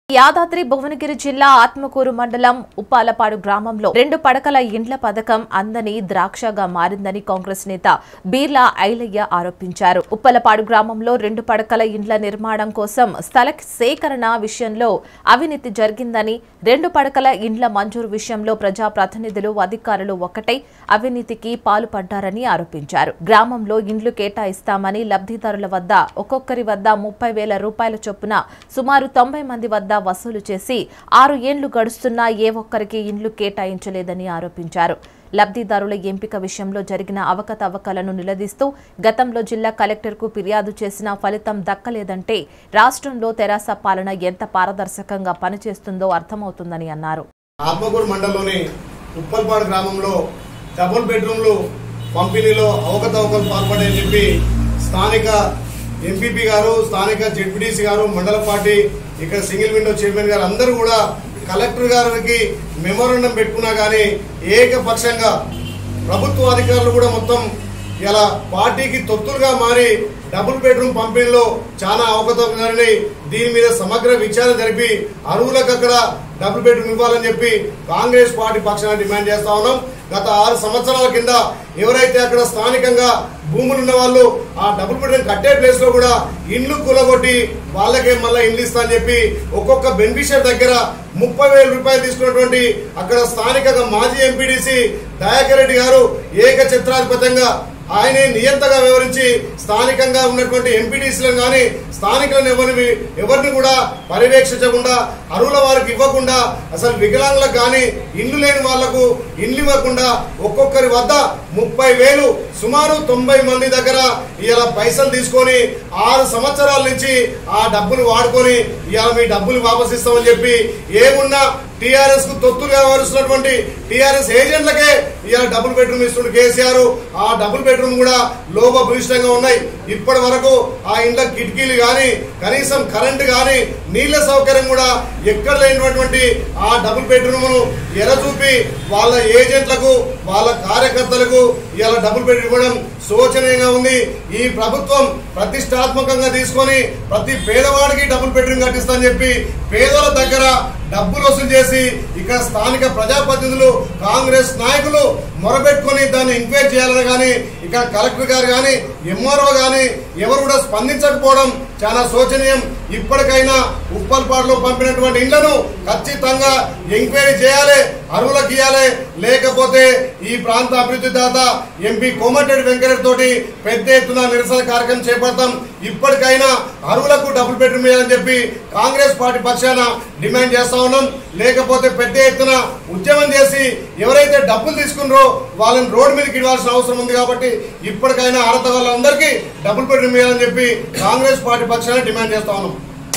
యాదాద్రి భువనగిరి జిల్లా ఆత్మకూరు మండలం ఉప్పాలపాడు గ్రామంలో రెండు పడకల ఇండ్ల పథకం అందని ద్రాక్షగా మారిందని కాంగ్రెస్ నేత బీర్లా ఐలయ్య ఆరోపించారు ఉప్పలపాడు గ్రామంలో రెండు పడకల ఇండ్ల నిర్మాణం కోసం స్థల సేకరణ విషయంలో అవినీతి జరిగిందని రెండు పడకల ఇండ్ల మంజూరు విషయంలో ప్రజాప్రతినిధులు అధికారులు ఒక్కటై అవినీతికి పాల్పడ్డారని ఆరోపించారు గ్రామంలో ఇండ్లు కేటాయిస్తామని లబ్ధిదారుల వద్ద ఒక్కొక్కరి వద్ద ముప్పై వేల రూపాయల చొప్పున సుమారు తొంభై మంది వద్ద వసూలు చేసి ఆరు ఏండ్లు గడుస్తున్నా ఏ ఒక్కరికి ఇండ్లు కేటాయించలేదని ఆరోపించారు లబ్ధిదారుల ఎంపిక విషయంలో జరిగిన అవకతవకలను నిలదీస్తూ గతంలో జిల్లా కలెక్టర్కు ఫిర్యాదు చేసినా ఫలితం దక్కలేదంటే రాష్ట్రంలో తెరాస పాలన ఎంత పారదర్శకంగా పనిచేస్తుందో అర్థమవుతుందని అన్నారు ఆత్మకూరు మండలంలోని ఉప్పల్పాడు గ్రామంలో డబుల్ బెడ్రూమ్లు పంపిణీలో అవకతవకలు పాల్పడాయని చెప్పి స్థానిక ఎంపీపీ గారు స్థానిక జెడ్పీటీసీ గారు మండల పార్టీ ఇక్కడ సింగిల్ విండో చైర్మన్ గారు అందరూ కూడా కలెక్టర్ గారికి మెమోరండం పెట్టుకున్నా కానీ ఏకపక్షంగా ప్రభుత్వ అధికారులు కూడా మొత్తం ఇలా పార్టీకి తొత్తులుగా మారి డబుల్ బెడ్రూమ్ పంపిణీలో చాలా అవకతవకలు జరిగినాయి దీని మీద సమగ్ర విచారణ జరిపి అర్హులకు అక్కడ డబుల్ బెడ్రూమ్ ఇవ్వాలని చెప్పి కాంగ్రెస్ పార్టీ పక్షాన డిమాండ్ చేస్తా ఉన్నాం గత ఆరు సంవత్సరాల కింద ఎవరైతే అక్కడ స్థానికంగా భూములు ఉన్న వాళ్ళు ఆ డబుల్ బెడ్రూమ్ కట్టే ప్లేస్ లో కూడా ఇండ్లు కూలగొట్టి వాళ్ళకే మళ్ళీ ఇండ్లు ఇస్తా అని చెప్పి ఒక్కొక్క బెనిఫిషియర్ దగ్గర ముప్పై వేల రూపాయలు తీసుకున్నటువంటి అక్కడ స్థానికంగా మాజీ ఎంపీడీసీ దయాకర్ రెడ్డి గారు ఏక చిత్రాధిపత్యంగా ఆయనే నియంతగా వివరించి స్థానికంగా ఉన్నటువంటి ఎంపీటీసీలను కానీ స్థానికులను ఎవరిని ఎవరిని కూడా పర్యవేక్షించకుండా అరువుల వారికి ఇవ్వకుండా అసలు వికలాంగులకు కానీ ఇండ్లు లేని వాళ్లకు ఇండ్లు ఇవ్వకుండా ఒక్కొక్కరి వద్ద ముప్పై వేలు సుమారు తొంభై మంది దగ్గర ఇలా పైసలు తీసుకొని ఆరు సంవత్సరాల నుంచి ఆ డబ్బులు వాడుకొని ఇవాళ మీ డబ్బులు వాపస్ ఇస్తామని చెప్పి ఏమున్నా టీఆర్ఎస్ కు తొత్తులుగా వ్యవహరిస్తున్నటువంటి టీఆర్ఎస్ ఏజెంట్లకే ఇవాళ డబుల్ బెడ్రూమ్ ఇస్తున్న కేసీఆర్ ఆ డబుల్ బెడ్రూమ్ కూడా లోపభూయిష్టంగా ఉన్నాయి ఇప్పటి వరకు ఆ ఇంట్లో కిటికీలు గాని కనీసం కరెంటు గాని నీళ్ల సౌకర్యం కూడా ఎక్కడ లేనటువంటి ఆ డబుల్ బెడ్రూమ్ ను ఎరచూపి వాళ్ళ ఏజెంట్లకు వాళ్ళ కార్యకర్తలకు ఇవాళ డబుల్ బెడ్రూమ్ ఇవ్వడం శోచనీయంగా ఉంది ఈ ప్రభుత్వం ప్రతిష్టాత్మకంగా తీసుకొని ప్రతి పేదవాడికి డబుల్ బెడ్రూమ్ కట్టిస్తా చెప్పి పేదల దగ్గర డబ్బులు వసూలు చేసి ఇక్కడ స్థానిక ప్రజాప్రతినిధులు కాంగ్రెస్ నాయకులు మొరబెట్టుకుని దాన్ని ఎంక్వైరీ చేయాలని కానీ ఇక్కడ కలెక్టర్ గారు కానీ ఎంఆర్ఓ కానీ ఎవరు కూడా స్పందించకపోవడం చాలా శోచనీయం ఇప్పటికైనా ఉప్పల్పాడులో పంపినటువంటి ఇండ్లను ఖచ్చితంగా ఎంక్వైరీ చేయాలి అర్హులకు ఇవ్వాలి లేకపోతే ఈ ప్రాంత అభివృద్ధి దాత ఎంపీ కోమటిరెడ్డి వెంకరెడ్డి తోటి పెద్ద ఎత్తున నిరసన కార్యక్రమం చేపడతాం ఇప్పటికైనా అర్హులకు డబుల్ బెడ్రూమ్ ఇవ్వాలని చెప్పి కాంగ్రెస్ పార్టీ పక్షాన డిమాండ్ చేస్తా ఉన్నాం లేకపోతే పెద్ద ఎత్తున ఉద్యమం చేసి ఎవరైతే డబ్బులు తీసుకున్నారో వాళ్ళని రోడ్డు మీదకి ఇవ్వాల్సిన అవసరం ఉంది కాబట్టి ఇప్పటికైనా అర్హత వాళ్ళందరికీ డబుల్ బెడ్రూమ్ ఇవ్వాలని చెప్పి కాంగ్రెస్ పార్టీ పక్షాన డిమాండ్ చేస్తా ఉన్నాం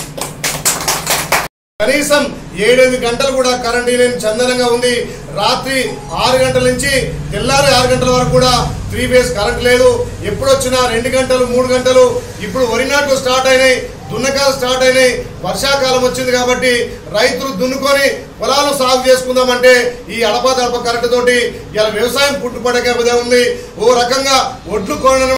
కనీసం ఏడెనిమిది గంటలు కూడా కరెంట్ లేని చందనంగా ఉంది రాత్రి ఆరు గంటల నుంచి తెల్లారి ఆరు గంటల వరకు కూడా త్రీ ఫేజ్ కరెంట్ లేదు ఎప్పుడు వచ్చినా రెండు గంటలు మూడు గంటలు ఇప్పుడు వరి నాట్లు స్టార్ట్ అయినాయి దున్నకాలు స్టార్ట్ అయినాయి వర్షాకాలం వచ్చింది కాబట్టి రైతులు దున్నుకొని పొలాలు సాగు చేసుకుందామంటే ఈ అడప దడప కరెంటు తోటి ఇలా వ్యవసాయం పుట్టుపడకే ఉంది ఓ రకంగా ఒడ్లు కొనడం